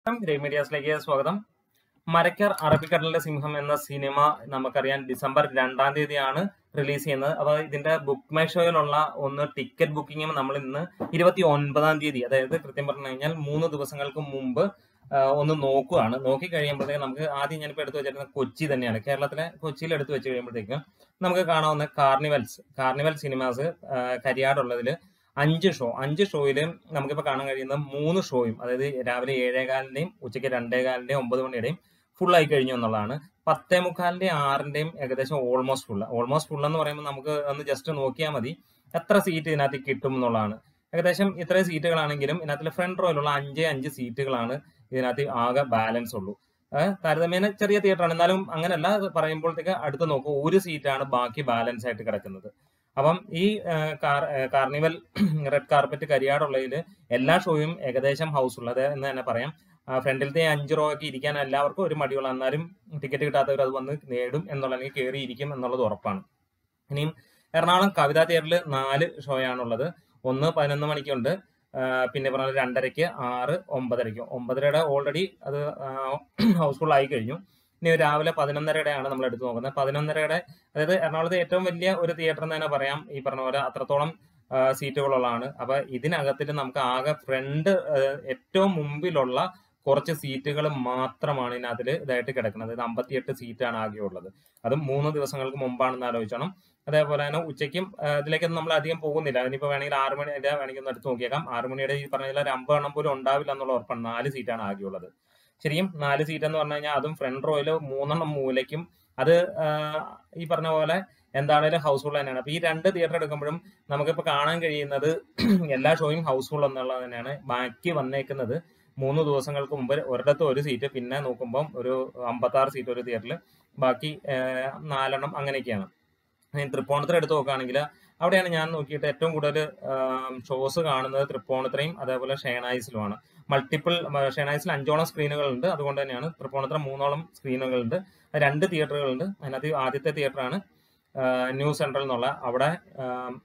great മീഡിയാസിലേക്ക് സ്വാഗതം മരക്കർ അറബിക്കടലിലെ സിംഹം എന്ന സിനിമ നമുക്കറിയാം ഡിസംബർ രണ്ടാം തീയതിയാണ് റിലീസ് ചെയ്യുന്നത് അപ്പൊ ഇതിന്റെ ബുക്ക് മൈ ഷോയിലുള്ള ഒന്ന് ടിക്കറ്റ് ബുക്കിംഗും നമ്മൾ ഇന്ന് ഇരുപത്തി ഒൻപതാം തീയതി അതായത് കൃത്യം പറഞ്ഞു കഴിഞ്ഞാൽ മൂന്ന് ദിവസങ്ങൾക്ക് മുമ്പ് ആ, ഒന്ന് നോക്കുകയാണ് നോക്കി കഴിയുമ്പോഴത്തേക്ക് നമുക്ക് ആദ്യം ഞാനിപ്പോൾ എടുത്തു വെച്ചിരുന്നത് കൊച്ചി തന്നെയാണ് കേരളത്തിലെ കൊച്ചിയിൽ എടുത്തു വെച്ച് കഴിയുമ്പോഴത്തേക്ക് നമുക്ക് കാണാവുന്ന കാർണിവൽസ് കാർണിവൽ സിനിമാസ് കരിയാടുള്ളതിൽ അഞ്ച് ഷോ അഞ്ച് ഷോയിൽ നമുക്കിപ്പോൾ കാണാൻ കഴിയുന്നത് മൂന്ന് ഷോയും അതായത് രാവിലെ ഏഴേകാലിന്റെയും ഉച്ചയ്ക്ക് രണ്ടേകാലിന്റെയും ഒമ്പത് മണിയുടെയും ഫുൾ ആയി കഴിഞ്ഞു എന്നുള്ളതാണ് പത്തേ മുക്കാലിന്റെയും ആറിന്റെയും ഏകദേശം ഓൾമോസ്റ്റ് ഫുൾ ഓൾമോസ്റ്റ് ഫുൾ എന്ന് പറയുമ്പോൾ നമുക്ക് ഒന്ന് ജസ്റ്റ് നോക്കിയാൽ മതി എത്ര സീറ്റ് ഇതിനകത്ത് കിട്ടും എന്നുള്ളതാണ് ഏകദേശം ഇത്രയും സീറ്റുകളാണെങ്കിലും ഇതിനകത്ത് ഫ്രണ്ട് റോയിലുള്ള അഞ്ചേ അഞ്ച് സീറ്റുകളാണ് ഇതിനകത്ത് ആകെ ബാലൻസ് ഉള്ളൂ ഏഹ് താരതമ്യേന ചെറിയ തിയേറ്ററാണ് എന്നാലും അങ്ങനെയല്ല അത് പറയുമ്പോഴത്തേക്ക് അടുത്ത് നോക്കൂ ഒരു സീറ്റാണ് ബാക്കി ബാലൻസ് ആയിട്ട് കിടക്കുന്നത് അപ്പം ഈ ഏഹ്, കാർ ഏഹ്, കാർണിവൽ റെഡ് കാർപ്പറ്റ് കരിയാടുള്ളതിൽ എല്ലാ ഷോയും ഏകദേശം ഹൗസ് ഉള്ളത് എന്ന് തന്നെ പറയാം ആ, ഫ്രണ്ടിലത്തെ അഞ്ച് റോ ഒക്കെ ഇരിക്കാൻ എല്ലാവർക്കും ഒരു മടിയുള്ള എന്നാലും ടിക്കറ്റ് കിട്ടാത്തവർ അത് വന്ന് നേടും എന്നുള്ള അല്ലെങ്കിൽ കയറിയിരിക്കും എന്നുള്ളത് ഉറപ്പാണ് ഇനിയും എറണാകുളം കവിതാ തിയേറ്ററിൽ നാല് ഷോയാണുള്ളത് ഒന്ന് പതിനൊന്ന് മണിക്കുണ്ട് ആ, പിന്നെ പറഞ്ഞ രണ്ടരയ്ക്ക് ആറ് ഒമ്പതരയ്ക്ക് ഒമ്പതരയുടെ ഓൾറെഡി അത് ഹൗസ്ഫുൾ ആയി കഴിഞ്ഞു ഇനി രാവിലെ പതിനൊന്നരയുടെയാണ് നമ്മൾ എടുത്തു നോക്കുന്നത് പതിനൊന്നരയുടെ അതായത് എറണാകുളത്തെ ഏറ്റവും വലിയ ഒരു തിയേറ്റർ എന്ന് തന്നെ പറയാം ഈ പറഞ്ഞ പോലെ അത്രത്തോളം ആ, സീറ്റുകളുള്ളതാണ് അപ്പൊ ഇതിനകത്തിൽ നമുക്ക് ആകെ ഫ്രണ്ട് ഏറ്റവും മുമ്പിലുള്ള കുറച്ച് സീറ്റുകൾ മാത്രമാണ് ഇതിനകത്തിൽ ഇതായിട്ട് കിടക്കുന്നത് ഇത് അമ്പത്തിയെട്ട് സീറ്റാണ് ആകെ ഉള്ളത് അതും മൂന്ന് ദിവസങ്ങൾക്ക് മുമ്പാണെന്ന് ആലോചിച്ചണം അതേപോലെ തന്നെ ഉച്ചയ്ക്കും ആ, ഇതിലേക്കൊന്നും നമ്മൾ അധികം പോകുന്നില്ല അതിനിപ്പോൾ വേണമെങ്കിൽ ആറ് മണി അതിന്റെ വേണമെങ്കിൽ ഒന്ന് എടുത്ത് നോക്കിയേക്കാം ആറ് മണിയുടെ ഈ പറഞ്ഞ പോലെ ഒരു അമ്പത് എണ്ണം പോലും ഉണ്ടാവില്ല എന്നുള്ള ഉറപ്പാണ് നാല് സീറ്റാണ് ആകെ ഉള്ളത് ശരിയും നാല് സീറ്റ് എന്ന് പറഞ്ഞു കഴിഞ്ഞാൽ അതും ഫ്രണ്ട് റോയിൽ മൂന്നെണ്ണം മൂലയ്ക്കും അത് ആ, ഈ പറഞ്ഞ പോലെ എന്താണേലും ഹൗസ്ഫുൾ തന്നെയാണ് അപ്പൊ ഈ രണ്ട് തിയേറ്റർ എടുക്കുമ്പോഴും നമുക്കിപ്പോൾ കാണാൻ കഴിയുന്നത് എല്ലാ ഷോയും ഹൗസ്ഫുൾ എന്നുള്ളത് തന്നെയാണ് ബാക്കി വന്നേക്കുന്നത് മൂന്ന് ദിവസങ്ങൾക്ക് മുമ്പ് ഒരിടത്ത് ഒരു സീറ്റ് പിന്നെ നോക്കുമ്പോൾ ഒരു അമ്പത്താറ് സീറ്റ് ഒരു തിയേറ്ററിൽ ബാക്കി ആ, നാലെണ്ണം അങ്ങനെയൊക്കെയാണ് ഇനി തൃപ്പൂണിത്തുറ എടുത്ത് നോക്കുകയാണെങ്കിൽ അവിടെയാണ് ഞാൻ നോക്കിയിട്ട് ഏറ്റവും കൂടുതൽ ഷോസ് കാണുന്നത് തൃപ്പൂണിത്തുറയും അതേപോലെ ഷേണായിസിലുമാണ് മൾട്ടിപ്പിൾ ഷേണായിസിൽ അഞ്ചോളം സ്ക്രീനുകളുണ്ട് അതുകൊണ്ട് തന്നെയാണ് തൃപ്പൂണിത്തുറ മൂന്നോളം സ്ക്രീനുകളുണ്ട് അത് രണ്ട് തിയേറ്ററുകളുണ്ട് അതിനകത്ത് ആദ്യത്തെ തിയേറ്ററാണ് ന്യൂ സെൻട്രൽ എന്നുള്ള അവിടെ ആ,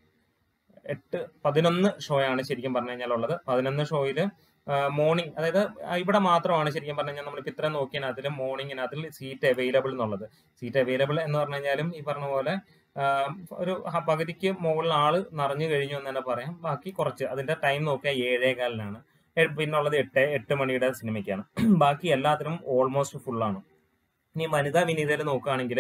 എട്ട് പതിനൊന്ന് ഷോയാണ് ശരിക്കും പറഞ്ഞു കഴിഞ്ഞാൽ ഉള്ളത് പതിനൊന്ന് ഷോയിൽ മോർണിംഗ് അതായത് ആ, ഇവിടെ മാത്രമാണ് ശരിക്കും പറഞ്ഞു കഴിഞ്ഞാൽ നമ്മളിപ്പോൾ ഇത്ര നോക്കിയതിനകത്തിൽ മോർണിംഗിനകത്തിൽ സീറ്റ് അവൈലബിൾ എന്നുള്ളത് സീറ്റ് അവൈലബിൾ എന്ന് പറഞ്ഞു കഴിഞ്ഞാലും ഈ പറഞ്ഞ പോലെ ആ, ഒരു ഹ- പകുതിക്ക് മുകളിൽ ആള് നിറഞ്ഞു കഴിഞ്ഞു എന്ന് തന്നെ പറയാം ബാക്കി കുറച്ച് അതിന്റെ ടൈം നോക്കിയാൽ ഏഴേകാലിനാണ് എ- പിന്നുള്ളത് എട്ട് എട്ട് മണിയുടെ സിനിമയ്ക്കാണ് ബാക്കി എല്ലാത്തിനും ഓൾമോസ്റ്റ് ഫുള്ളാണ് ഇനി വനിതാ വിനീതയിൽ നോക്കുകയാണെങ്കിൽ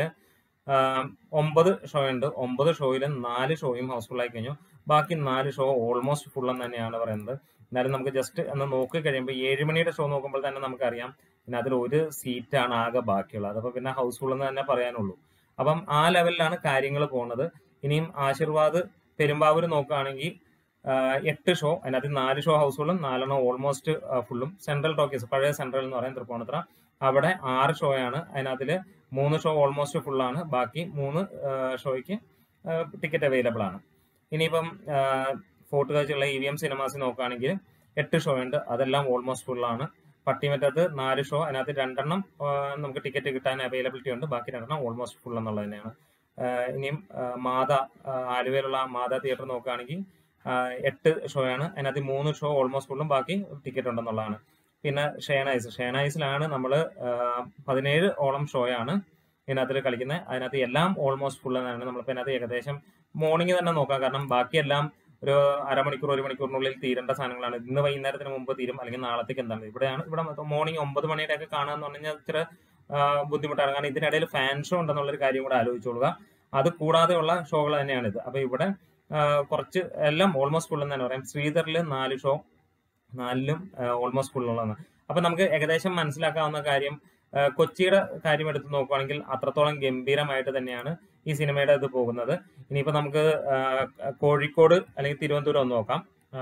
ഒമ്പത് ഷോ ഉണ്ട് ഒമ്പത് ഷോയിൽ നാല് ഷോയും ഹൗസ്ഫുൾ ആയി കഴിഞ്ഞു ബാക്കി നാല് ഷോ ഓൾമോസ്റ്റ് ഫുൾ എന്ന് തന്നെയാണ് പറയുന്നത് എന്നാലും നമുക്ക് ജസ്റ്റ് ഒന്ന് നോക്കി കഴിയുമ്പോൾ ഏഴ് മണിയുടെ ഷോ നോക്കുമ്പോൾ തന്നെ നമുക്കറിയാം പിന്നെ അതിൽ ഒരു സീറ്റാണ് ആകെ ബാക്കിയുള്ളത് അപ്പോൾ പിന്നെ ഹൗസ്ഫുൾ എന്ന് തന്നെ പറയാനുള്ളൂ അപ്പം ആ ലെവലിലാണ് കാര്യങ്ങൾ പോകുന്നത് ഇനിയും ആശീർവാദ് പെരുമ്പാവൂർ നോക്കുകയാണെങ്കിൽ ആഹ് എട്ട് ഷോ അതിനകത്ത് നാല് ഷോ ഹൗസ്ഫുള്ളും നാലെണ്ണം ഓൾമോസ്റ്റ് ഫുള്ളും സെൻട്രൽ ടോക്കീസ് പഴയ സെൻട്രൽ എന്ന് പറയും തൃപ്പൂണിത്തുറ അവിടെ ആറ് ഷോയാണ് അതിനകത്തിൽ മൂന്ന് ഷോ ഓൾമോസ്റ്റ് ഫുള്ളാണ് ബാക്കി മൂന്ന് ആഹ് ഷോയ്ക്ക് ടിക്കറ്റ് അവൈലബിൾ ആണ് ഇനിയിപ്പം ഫോർട്ട് കാഴ്ചയുള്ള ഇ വി എം സിനിമാസ് നോക്കുകയാണെങ്കിൽ എട്ട് ഷോ ഉണ്ട് അതെല്ലാം ഓൾമോസ്റ്റ് ഫുള്ളാണ് പട്ടിമറ്റത്ത് നാല് ഷോ അതിനകത്ത് രണ്ടെണ്ണം ആഹ് നമുക്ക് ടിക്കറ്റ് കിട്ടാൻ അവൈലബിലിറ്റി ഉണ്ട് ബാക്കി രണ്ടെണ്ണം ഓൾമോസ്റ്റ് ഫുൾ എന്നുള്ളത് തന്നെയാണ് ആഹ് ഇനിയും ആഹ് മാത ആഹ് ആലുവയിലുള്ള മാത തിയേറ്റർ നോക്കുകയാണെങ്കിൽ ആഹ് എട്ട് ഷോയാണ് അതിനകത്ത് മൂന്ന് ഷോ ഓൾമോസ്റ്റ് ഫുള്ളും ബാക്കി ടിക്കറ്റ് ഉണ്ടെന്നുള്ളതാണ് പിന്നെ ഷേണൈസ് ഷേണൈസിലാണ് നമ്മൾ പതിനേഴ് ഓളം ഷോയാണ് ഇതിനകത്ത് കളിക്കുന്നത് അതിനകത്ത് എല്ലാം ഓൾമോസ്റ്റ് ഫുൾ എന്നാണ് നമ്മളിപ്പോൾ ഇതിനകത്ത് ഏകദേശം മോർണിംഗ് തന്നെ നോക്കാം കാരണം ബാക്കിയെല്ലാം ഒരു അരമണിക്കൂർ ഒരു മണിക്കൂറിനുള്ളിൽ തീരേണ്ട സാധനങ്ങളാണ് ഇന്ന് വൈകുന്നേരത്തിന് മുമ്പ് തീരും അല്ലെങ്കിൽ നാളത്തേക്ക് എന്താണ് ഇവിടെയാണ് ഇവിടെ മോർണിംഗ് ഒമ്പത് മണിയുടെ ഒക്കെ കാണാന്ന് പറഞ്ഞു കഴിഞ്ഞാൽ ഇത്ര ആ, ബുദ്ധിമുട്ടാണ് കാരണം ഇതിനിടയിൽ ഫാൻ ഷോ ഉണ്ടെന്നുള്ളൊരു കാര്യം കൂടെ ആലോചിച്ചോളുക അത് കൂടാതെയുള്ള ഷോകൾ തന്നെയാണ് ഇത് അപ്പൊ ഇവിടെ ആ, കുറച്ച് എല്ലാം ഓൾമോസ്റ്റ് ഫുൾ എന്ന് തന്നെ പറയാം ശ്രീധറിൽ നാല് ഷോ നാലിലും ഓൾമോസ്റ്റ് ഫുൾ ഉള്ളതാണ് അപ്പൊ നമുക്ക് ഏകദേശം മനസ്സിലാക്കാവുന്ന കാര്യം ആ, കൊച്ചിയുടെ കാര്യം എടുത്ത് നോക്കുകയാണെങ്കിൽ അത്രത്തോളം ഗംഭീരമായിട്ട് തന്നെയാണ് ഈ സിനിമയുടെ ഇത് പോകുന്നത് ഇനിയിപ്പോ നമുക്ക് ആ, കോഴിക്കോട് അല്ലെങ്കിൽ തിരുവനന്തപുരം ഒന്ന് നോക്കാം ആ,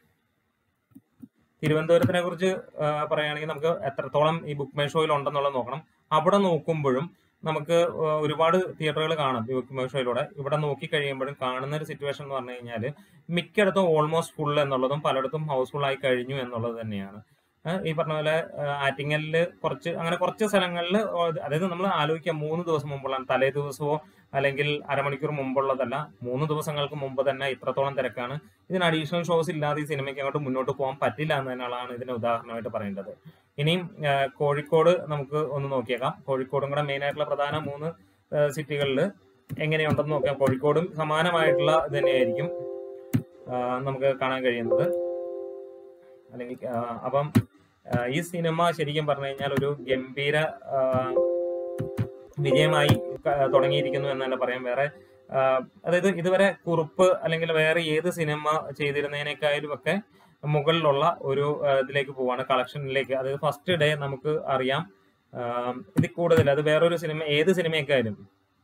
തിരുവനന്തപുരത്തിനെ കുറിച്ച് ആ, പറയുകയാണെങ്കിൽ നമുക്ക് എത്രത്തോളം ഈ ബുക്ക് മൈ ഷോയിൽ ഉണ്ടെന്നുള്ളത് നോക്കണം അവിടെ നോക്കുമ്പോഴും നമുക്ക് ആ, ഒരുപാട് തിയേറ്ററുകൾ കാണാം ഈ ബുക്ക് മൈ ഷോയിലൂടെ ഇവിടെ നോക്കി കഴിയുമ്പോഴും കാണുന്ന ഒരു സിറ്റുവേഷൻ എന്ന് പറഞ്ഞു കഴിഞ്ഞാൽ മിക്കയിടത്തും ഓൾമോസ്റ്റ് ഫുൾ എന്നുള്ളതും പലയിടത്തും ഹൗസ്ഫുൾ ആയി കഴിഞ്ഞു എന്നുള്ളത് തന്നെയാണ് ആ, ഈ പറഞ്ഞ പോലെ ആറ്റിങ്ങലിൽ കുറച്ച് അങ്ങനെ കുറച്ച് സ്ഥലങ്ങളിൽ അതായത് നമ്മൾ ആലോചിക്കാം മൂന്ന് ദിവസം മുമ്പുള്ള തലേ ദിവസമോ അല്ലെങ്കിൽ അരമണിക്കൂർ മുമ്പുള്ളതല്ല മൂന്ന് ദിവസങ്ങൾക്ക് മുമ്പ് തന്നെ ഇത്രത്തോളം തിരക്കാണ് ഇതിന് അഡീഷണൽ ഷോസ് ഇല്ലാതെ ഈ സിനിമയ്ക്ക് അങ്ങോട്ട് മുന്നോട്ട് പോകാൻ പറ്റില്ല എന്നതിനാണ് ഇതിന് ഉദാഹരണമായിട്ട് പറയേണ്ടത് ഇനിയും ആ, കോഴിക്കോട് നമുക്ക് ഒന്ന് നോക്കിയേക്കാം കോഴിക്കോടും കൂടെ മെയിൻ ആയിട്ടുള്ള പ്രധാന മൂന്ന് സിറ്റികളിൽ എങ്ങനെയുണ്ടെന്ന് നോക്കാം കോഴിക്കോടും സമാനമായിട്ടുള്ള ഇത് തന്നെയായിരിക്കും ആ, നമുക്ക് കാണാൻ കഴിയുന്നത് അല്ലെങ്കിൽ ആ, അപ്പം ആ, ഈ സിനിമ ശരിക്കും പറഞ്ഞു കഴിഞ്ഞാൽ ഒരു ഗംഭീര ആ, വിജയമായി ക- തുടങ്ങിയിരിക്കുന്നു എന്ന് തന്നെ പറയാം വേറെ ആ, അതായത് ഇതുവരെ കുറുപ്പ് അല്ലെങ്കിൽ വേറെ ഏത് സിനിമ ചെയ്തിരുന്നതിനേക്കാളും ഒക്കെ മുകളിലുള്ള ഒരു ആ, ഇതിലേക്ക് പോവാണ് കളക്ഷനിലേക്ക് അതായത് ഫസ്റ്റ് ഡേ നമുക്ക് അറിയാം ആ, ഇതിൽ കൂടുതൽ അത് വേറൊരു സിനിമ ഏത് സിനിമയൊക്കെയായാലും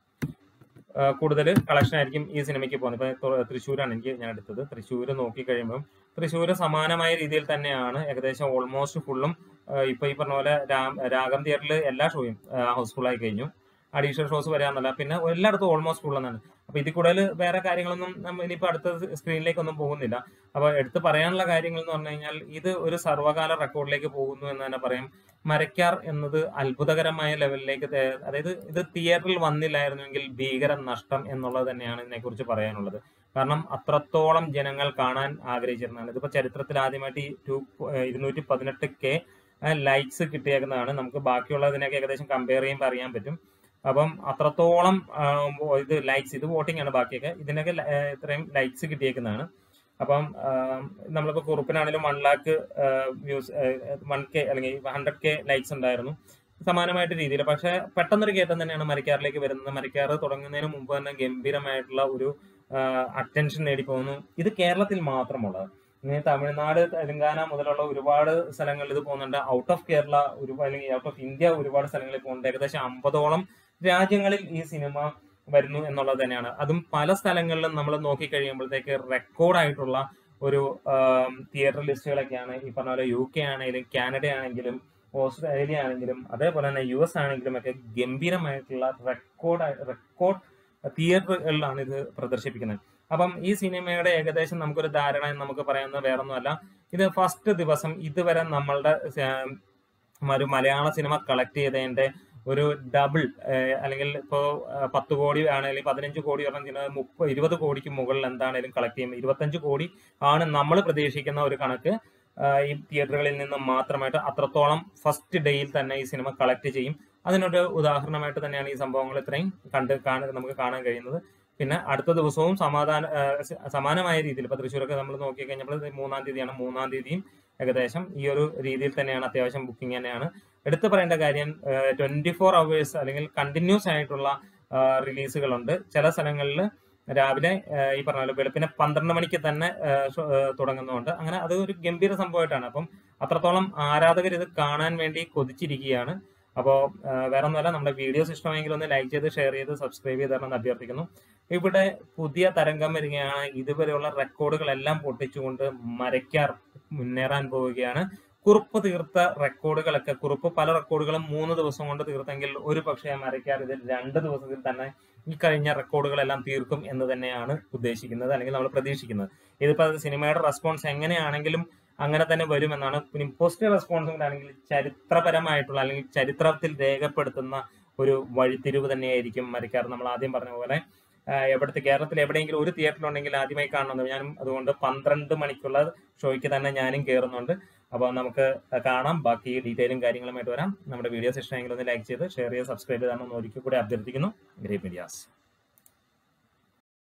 കൂടുതൽ കളക്ഷൻ ആയിരിക്കും ഈ സിനിമയ്ക്ക് പോകുന്നത് ഇപ്പൊ തൊ- തൃശ്ശൂരാണ് എനിക്ക് ഞാൻ എടുത്തത് തൃശ്ശൂർ നോക്കി കഴിയുമ്പോൾ തൃശ്ശൂർ സമാനമായ രീതിയിൽ തന്നെയാണ് ഏകദേശം ഓൾമോസ്റ്റ് ഫുള്ളും ഇപ്പൊ ഈ പറഞ്ഞ പോലെ രാം- രാഗം തിയേറ്ററിൽ എല്ലാ ഷോയും ഹൗസ്ഫുൾ ആയി കഴിഞ്ഞു അഡീഷണൽ ഷോസ് വരാന്നല്ല പിന്നെ എല്ലായിടത്തും ഓൾമോസ്റ്റ് ഫുൾ എന്നാണ് അപ്പൊ ഇതിൽ കൂടുതൽ വേറെ കാര്യങ്ങളൊന്നും നമ്മൾ ഇനിയിപ്പോ അടുത്ത സ്ക്രീനിലേക്കൊന്നും പോകുന്നില്ല അപ്പൊ എടുത്ത് പറയാനുള്ള കാര്യങ്ങൾ എന്ന് പറഞ്ഞു കഴിഞ്ഞാൽ ഇത് ഒരു സർവകാല റെക്കോർഡിലേക്ക് പോകുന്നു എന്ന് തന്നെ പറയാം മരക്കാർ എന്നത് അത്ഭുതകരമായ ലെവലിലേക്ക് തേ- അതായത് ഇത് തിയേറ്ററിൽ വന്നില്ലായിരുന്നുവെങ്കിൽ ഭീകര നഷ്ടം എന്നുള്ളത് തന്നെയാണ് ഇതിനെക്കുറിച്ച് പറയാനുള്ളത് കാരണം അത്രത്തോളം ജനങ്ങൾ കാണാൻ ആഗ്രഹിച്ചിരുന്നതാണ് ഇതിപ്പോ ചരിത്രത്തിൽ ആദ്യമായിട്ട് ഈ ടു ഇരുന്നൂറ്റി പതിനെട്ട് കെ ലൈക്സ് കിട്ടിയേക്കുന്നതാണ് നമുക്ക് ബാക്കിയുള്ളതിനൊക്കെ ഏകദേശം കമ്പയർ ചെയ്യുമ്പോൾ അറിയാൻ പറ്റും അപ്പം അത്രത്തോളം ആ, ഇത് ലൈക്സ് ഇത് വോട്ടിംഗ് ആണ് ബാക്കിയൊക്കെ ഇതിനൊക്കെ ല- ഏഹ് ഇത്രയും ലൈക്സ് കിട്ടിയേക്കുന്നതാണ് അപ്പം ആ, നമ്മളിപ്പോ കുറുപ്പിനാണെങ്കിലും one lakh views one K അല്ലെങ്കിൽ ഹൺഡ്രഡ് കെ ലൈക്സ് ഉണ്ടായിരുന്നു സമാനമായിട്ട് രീതിയിൽ പക്ഷെ പെട്ടെന്നൊരു കയറ്റം തന്നെയാണ് മരിക്കാറിലേക്ക് വരുന്നത് മരിക്കാറ് തുടങ്ങുന്നതിന് മുമ്പ് തന്നെ ഗംഭീരമായിട്ടുള്ള ഒരു അറ്റൻഷൻ നേടി പോകുന്നു ഇത് കേരളത്തിൽ മാത്രമുള്ളത് ഇനി തമിഴ്നാട് തെലങ്കാന മുതലുള്ള ഒരുപാട് സ്ഥലങ്ങളിൽ ഇത് പോകുന്നുണ്ട് ഔട്ട് ഓഫ് കേരള ഒരുപാട് അല്ലെങ്കിൽ ഔട്ട് ഓഫ് ഇന്ത്യ ഒരുപാട് സ്ഥലങ്ങളിൽ പോകുന്നുണ്ട് ഏകദേശം അമ്പതോളം രാജ്യങ്ങളിൽ ഈ സിനിമ വരുന്നു എന്നുള്ളത് തന്നെയാണ് അതും പല സ്ഥലങ്ങളിലും നമ്മൾ നോക്കി കഴിയുമ്പോഴത്തേക്ക് റെക്കോർഡായിട്ടുള്ള ഒരു തിയേറ്റർ ലിസ്റ്റുകളൊക്കെയാണ് ഈ പറഞ്ഞ പോലെ യു കെ ആണെങ്കിലും കാനഡ ആണെങ്കിലും ഓസ്ട്രേലിയ ആണെങ്കിലും അതേപോലെ തന്നെ യു എസ് ആണെങ്കിലും ഒക്കെ ഗംഭീരമായിട്ടുള്ള റെക്കോർഡ് റെക്കോർഡ് തിയേറ്ററുകളിലാണ് ഇത് പ്രദർശിപ്പിക്കുന്നത് അപ്പം ഈ സിനിമയുടെ ഏകദേശം നമുക്കൊരു ധാരണ എന്ന് നമുക്ക് പറയുന്നത് വേറൊന്നുമല്ല ഇത് ഫസ്റ്റ് ദിവസം ഇതുവരെ നമ്മളുടെ സ- ഒരു മലയാള സിനിമ കളക്ട് ചെയ്തതിന്റെ ഒരു ഡബിൾ അല്ലെങ്കിൽ ഇപ്പോ ആ, പത്ത് കോടി ആണെങ്കിലും പതിനഞ്ച് കോടി പറഞ്ഞാൽ മുപ്പത് ഇരുപത് കോടിക്ക് മുകളിൽ എന്താണെങ്കിലും കളക്ട് ചെയ്യുമ്പോൾ ഇരുപത്തഞ്ച് കോടി ആണ് നമ്മൾ പ്രതീക്ഷിക്കുന്ന ഒരു കണക്ക് ആ, ഈ തിയേറ്ററുകളിൽ നിന്ന് മാത്രമായിട്ട് അത്രത്തോളം ഫസ്റ്റ് ഡേയിൽ തന്നെ ഈ സിനിമ കളക്ട് ചെയ്യും അതിനൊരു ഉദാഹരണമായിട്ട് തന്നെയാണ് ഈ സംഭവങ്ങൾ ഇത്രയും കണ്ട് കാണ നമുക്ക് കാണാൻ കഴിയുന്നത് പിന്നെ അടുത്ത ദിവസവും സമാധാന ആ, സ- സമാനമായ രീതിയിൽ ഇപ്പൊ തൃശ്ശൂരൊക്കെ നമ്മൾ നോക്കി കഴിഞ്ഞപ്പോൾ മൂന്നാം തീയതിയാണ് മൂന്നാം തീയതിയും ഏകദേശം ഈ ഒരു രീതിയിൽ തന്നെയാണ് അത്യാവശ്യം ബുക്കിംഗ് തന്നെയാണ് എടുത്തു പറയേണ്ട കാര്യം ട്വന്റി ഫോർ അവേഴ്സ് അല്ലെങ്കിൽ കണ്ടിന്യൂസ് ആയിട്ടുള്ള റിലീസുകളുണ്ട് ചില സ്ഥലങ്ങളിൽ രാവിലെ ആ, ഈ പറഞ്ഞ പോലെ വെളുപ്പിനെ പന്ത്രണ്ട് മണിക്ക് തന്നെ ആ, ഷോ- ആ, തുടങ്ങുന്നുണ്ട് അങ്ങനെ അത് ഒരു ഗംഭീര സംഭവമായിട്ടാണ് അപ്പം അത്രത്തോളം ആരാധകർ ഇത് കാണാൻ വേണ്ടി കൊതിച്ചിരിക്കുകയാണ് അപ്പോൾ വേറെ ഒന്നുമല്ല നമ്മുടെ വീഡിയോസ് ഇഷ്ടമെങ്കിൽ ഒന്ന് ലൈക്ക് ചെയ്ത് ഷെയർ ചെയ്ത് സബ്സ്ക്രൈബ് ചെയ്ത് തരണമെന്ന് അഭ്യർത്ഥിക്കുന്നു ഇവിടെ പുതിയ തരംഗം വരികയാണ് ഇതുവരെയുള്ള റെക്കോർഡുകളെല്ലാം പൊട്ടിച്ചുകൊണ്ട് മരയ്ക്കാർ മുന്നേറാൻ പോവുകയാണ് കുറുപ്പ് തീർത്ത റെക്കോർഡുകളൊക്കെ കുറുപ്പ് പല റെക്കോർഡുകളും മൂന്ന് ദിവസം കൊണ്ട് തീർത്തെങ്കിൽ ഒരു പക്ഷേ മരയ്ക്കാർ ഇതിൽ രണ്ട് ദിവസത്തിൽ തന്നെ ഈ കഴിഞ്ഞ റെക്കോർഡുകളെല്ലാം തീർക്കും എന്ന് തന്നെയാണ് ഉദ്ദേശിക്കുന്നത് അല്ലെങ്കിൽ നമ്മൾ പ്രതീക്ഷിക്കുന്നത് ഇതിപ്പോ അത് സിനിമയുടെ റെസ്പോൺസ് എങ്ങനെയാണെങ്കിലും അങ്ങനെ തന്നെ വരുമെന്നാണ് പിന്നെ പോസിറ്റീവ് റെസ്പോൺസും കൂടെ ആണെങ്കിൽ ചരിത്രപരമായിട്ടുള്ള അല്ലെങ്കിൽ ചരിത്രത്തിൽ രേഖപ്പെടുത്തുന്ന ഒരു വഴിത്തിരിവ് തന്നെയായിരിക്കും മരിക്കാർ നമ്മൾ ആദ്യം പറഞ്ഞ പോലെ ആഹ് എവിടുത്തെ കേരളത്തിൽ എവിടെയെങ്കിലും ഒരു തിയേറ്ററിലുണ്ടെങ്കിൽ ആദ്യമായി കാണുന്നത് ഞാനും അതുകൊണ്ട് പന്ത്രണ്ട് മണിക്കുള്ള ഷോയ്ക്ക് തന്നെ ഞാനും കയറുന്നുണ്ട് അപ്പോൾ നമുക്ക് കാണാം ബാക്കി ഡീറ്റെയിലും കാര്യങ്ങളുമായിട്ട് വരാം നമ്മുടെ വീഡിയോസ് ഇഷ്ടമെങ്കിൽ ഒന്ന് ലൈക്ക് ചെയ്ത് ഷെയർ ചെയ്ത് സബ്സ്ക്രൈബ് ചെയ്താണെന്ന് ഒരിക്കൽ കൂടി അഭ്യർത്ഥിക്കുന്നു ഗ്രേറ്റ് മീഡിയാസ്